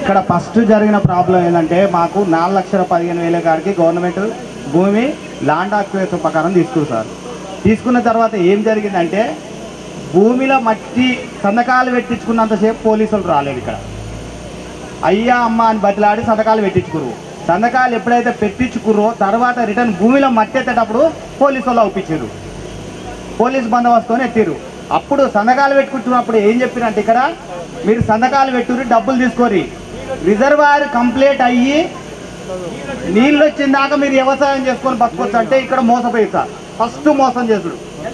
ఇక్కడ ఫస్ట్ జరిగిన ప్రాబ్లం ఏంటంటే మాకు నాలుగు లక్షల పదిహేను వేల కాడికి గవర్నమెంట్ భూమి ల్యాండ్ ఆక్యుపేషన్ ప్రకారం తీసుకున్నారు సార్ తీసుకున్న తర్వాత ఏం జరిగిందంటే భూమిలో మట్టి సంతకాలు పెట్టించుకున్నంతసేపు పోలీసులు రాలేదు ఇక్కడ అయ్యా అమ్మ అని బతిలాడి సంతకాలు పెట్టించుకురు సంతకాలు ఎప్పుడైతే పెట్టించుకుర్రో తర్వాత రిటర్న్ భూమిలో మట్టి ఎత్తేటప్పుడు పోలీసు వాళ్ళు ఒప్పించారు పోలీస్ బందోబస్తుని ఎత్తిరు అప్పుడు సంతకాలు పెట్టుకుంటున్నప్పుడు ఏం చెప్పిరంటే ఇక్కడ మీరు సంతకాలు పెట్టుకుని డబ్బులు తీసుకోరి రిజర్వాయర్ కంప్లీట్ అయ్యి నీళ్ళు వచ్చిన దాకా మీరు వ్యవసాయం చేసుకొని బతకొచ్చు అంటే ఇక్కడ మోసపోయి సార్ ఫస్ట్ మోసం చేసుడు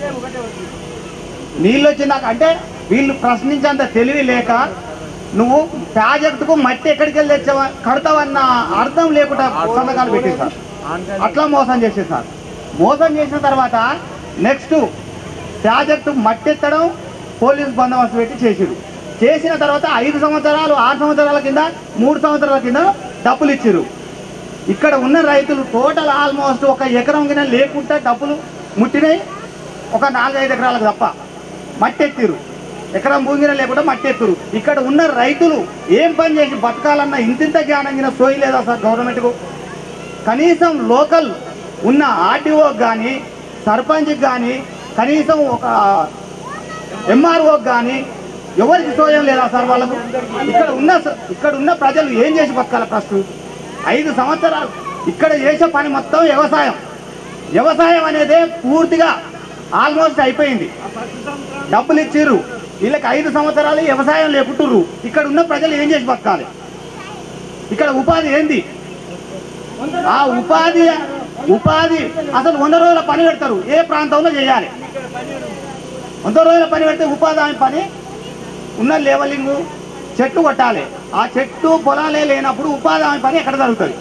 నీళ్ళు వచ్చిన దాకా అంటే వీళ్ళు ప్రశ్నించేంత తెలివి లేక నువ్వు ప్రాజెక్టుకు మట్టి ఎక్కడికి వెళ్ళి తెచ్చావా కడతావన్న అర్థం లేకుండా సంతకాలు పెట్టేశారు అట్లా మోసం చేసేసారు మోసం చేసిన తర్వాత నెక్స్ట్ ప్రాజెక్టు మట్టెత్తడం పోలీస్ బందోబస్తు పెట్టి చేసిరు చేసిన తర్వాత ఐదు సంవత్సరాలు ఆరు సంవత్సరాల కింద మూడు సంవత్సరాల కింద డబ్బులు ఇచ్చిరు ఇక్కడ ఉన్న రైతులు టోటల్ ఆల్మోస్ట్ ఒక ఎకరం కింద లేకుండా డబ్బులు ముట్టినాయి ఒక నాలుగైదు ఎకరాలకు తప్ప మట్టి ఎత్తిరు ఎకరం భూమిన లేకుండా మట్టి ఎత్తురు ఇక్కడ ఉన్న రైతులు ఏం పని చేసి బతకాలన్న ఇంతింత జ్ఞానం కింద సోయి లేదా సార్ గవర్నమెంట్కు కనీసం లోకల్ ఉన్న ఆర్టీఓకి కానీ సర్పంచ్కి కానీ కనీసం ఒక ఎంఆర్ఓకి కానీ ఎవరికి సోయం లేదా సార్ వాళ్ళకు ఇక్కడ ఉన్న ఇక్కడ ఉన్న ప్రజలు ఏం చేసి బతకాలి ఫస్ట్ ఐదు సంవత్సరాలు ఇక్కడ చేసే పని మొత్తం వ్యవసాయం వ్యవసాయం అనేదే పూర్తిగా ఆల్మోస్ట్ అయిపోయింది డబ్బులు ఇచ్చిర్రు వీళ్ళకి ఐదు సంవత్సరాలు వ్యవసాయం లేపుతుర్రు ఇక్కడ ఉన్న ప్రజలు ఏం చేసి బతకాలి ఇక్కడ ఉపాధి ఏంది ఆ ఉపాధి ఉపాధి అసలు వంద రోజుల పని పెడతారు ఏ ప్రాంతంలో చేయాలి వంద రోజుల పని పెడితే ఉపాధి హామీ పని ఉన్న లెవలింగ్ చెట్టు కొట్టాలి ఆ చెట్టు పొలాలే లేనప్పుడు ఉపాధి హామీ పని ఎక్కడ జరుగుతుంది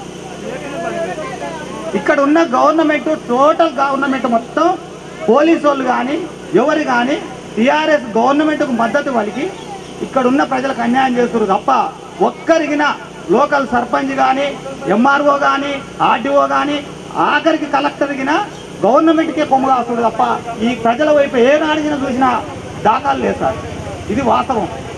ఇక్కడ ఉన్న గవర్నమెంట్ టోటల్ గవర్నమెంట్ మొత్తం పోలీసు వాళ్ళు కానీ ఎవరు కానీ టీఆర్ఎస్ గవర్నమెంట్కు మద్దతు పలికి ఇక్కడ ఉన్న ప్రజలకు అన్యాయం చేస్తున్నారు తప్ప ఒక్కరిగిన లోకల్ సర్పంచ్ కానీ ఎంఆర్ఓ కానీ ఆర్డీఓ కానీ ఆఖరికి కలెక్టర్గిన గవర్నమెంట్కే కొమ్ము కాస్తుంది తప్ప ఈ ప్రజల వైపు ఏ నాడిగిన చూసినా దాఖలు లేదు సార్ ఇది వాస్తవం